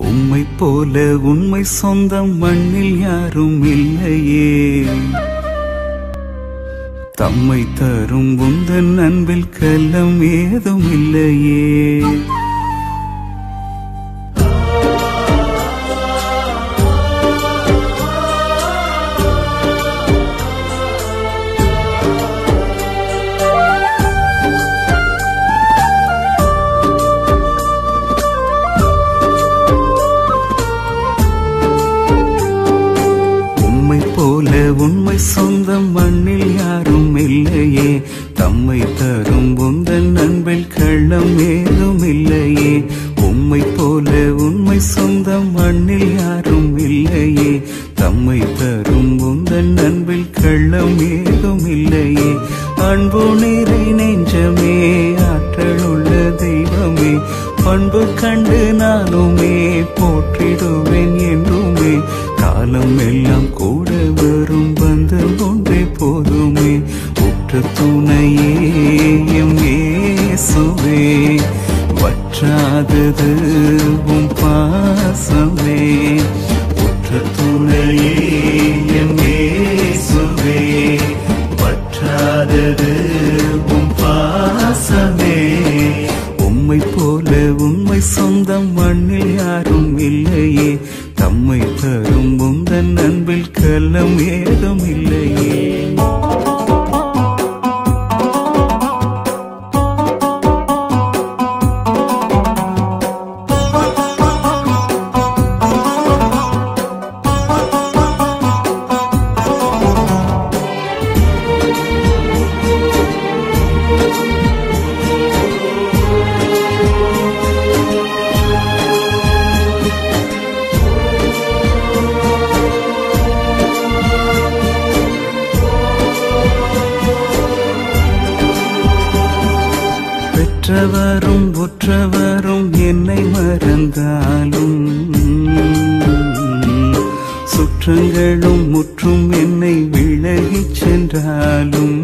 உம்மை போல உண்மை சொந்தம் மண்ணில் யாரும் இல்லையே தம்மை தரும் உந்தன் அன்பில் கல்லம் ஏதும் இல்லையே உம்மை போல உண்மை சொந்தம் மண்ணில் யாரும் இல்லையே தம்மை தரும் உந்தன் அன்பில் கள்ளம் ஏதும் இல்லையே உம்மை போல உண்மை சொந்தம் மண்ணில் யாரும் இல்லையே தம்மை தரும் உந்தன் அன்பில் கள்ளம் ஏதும் இல்லையே அன்பு நிறை நெஞ்சமே ஆற்றல் உள்ள தெய்வமே பண்பு கண்டு நானுமே போற்றிடுவேன் என்றுமே காலம் எல்லாம் கூட வரும் பந்தம் ஒன்றே போதுமே உற்ற துணையே எம் இயேசுவே வற்றாதது உம் பாசமே உற்ற துணையே எம் இயேசுவே வற்றாதது உம் பாசமே உம்மை போல உண்மை சொந்தம் மண்ணில் யாரும் இல்லையே தம்மை தரும் உந்தன் அன்பில் கல்லம் ஏதும் இல்லையே பெற்றவரும் உற்றவரும் என்னை மறந்தாலும் சுற்றங்களும் முற்றும் என்னை விலகிச் சென்றாலும்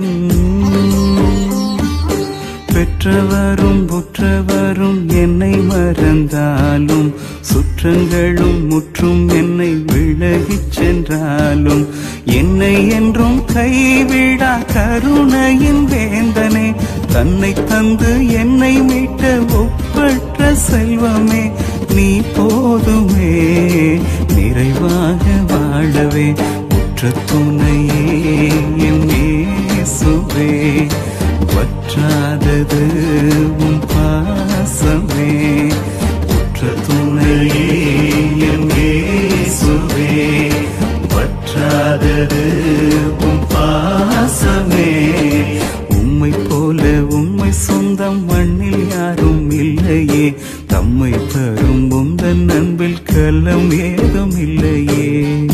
பெற்றவரும் உற்றவரும் என்னை மறந்தாலும் சுற்றங்களும் முற்றும் என்னை விலகிச் சென்றாலும் என்னை என்றும் கைவிடா கருணையின் வேந்தனே தன்னை தந்து என்னை மீட்ட ஒப்பற்ற செல்வமே நீ போதுமே நிறைவாக வாழவே உற்ற துணையே என் இயேசுவே வற்றாதது உன் பாசமே உற்ற துணையே என் இயேசுவே வற்றாதது உன் பாசமே உம்மை போல உண்மை சொந்தம் மண்ணில் யாரும் இல்லையே தம்மை தரும் உந்தன் அன்பில் கல்லம் ஏதும் இல்லையே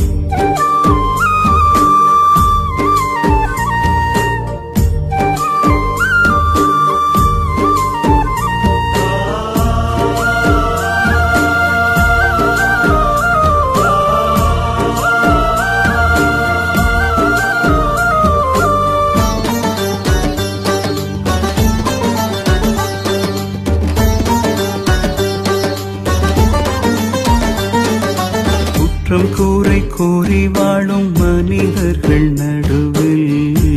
குற்றம் கூரை கூறி வாழும் மனிதர்கள் நடுவில்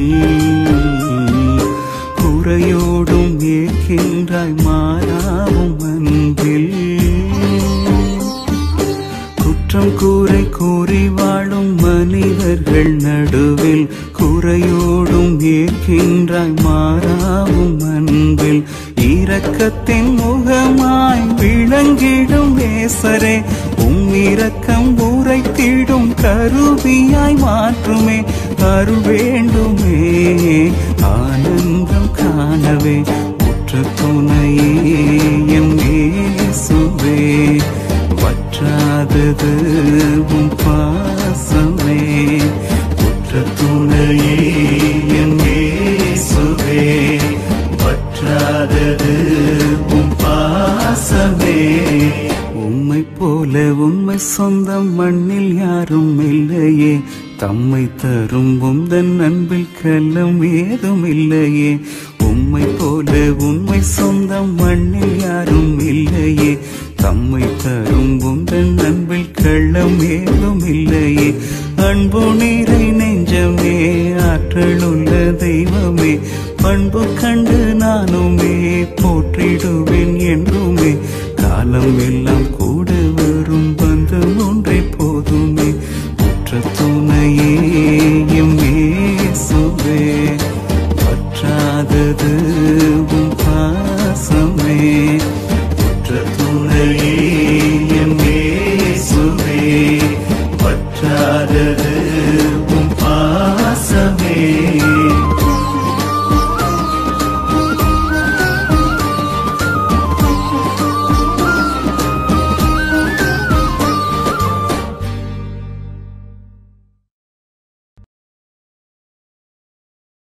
குறையோடும் ஏற்கின்றாய் மாறாவும் அன்பில் குற்றம் கூரை கூறி வாழும் மனிதர்கள் நடுவில் குறையோடும் ஏற்கின்றாய் மாறாவும் அன்பில் இரக்கத்தின் முகமாய் விளங்கிடும் நேசரே உம் இரக்கம் உரைத்திடும் கருவியாய் மாற்றுமே அருள் வேண்டுமே ஆனந்தம் காணவே உற்ற துணையே எம் இயேசுவே வற்றாதது உம் பாசமே உற்ற துணையே என் இயேசுவே வற்றாதது உம் பாசமே உம்மை போல உண்மை சொந்தம் மண்ணில் யாரும் இல்லையே தம்மை தரும் உந்தன் அன்பில் கல்லம் ஏதும் இல்லையே உம்மை போல உண்மை சொந்தம் மண்ணில் யாரும் இல்லையே தம்மை தரும் உந்தன் அன்பில் கள்ளம் ஏதும் இல்லையே அன்பு நீரை நெஞ்சமே ஆற்றலுள்ள தெய்வமே பண்பு கண்டு நானுமே போற்றிடுவேன் என்றுமே காலம் எல்லாம்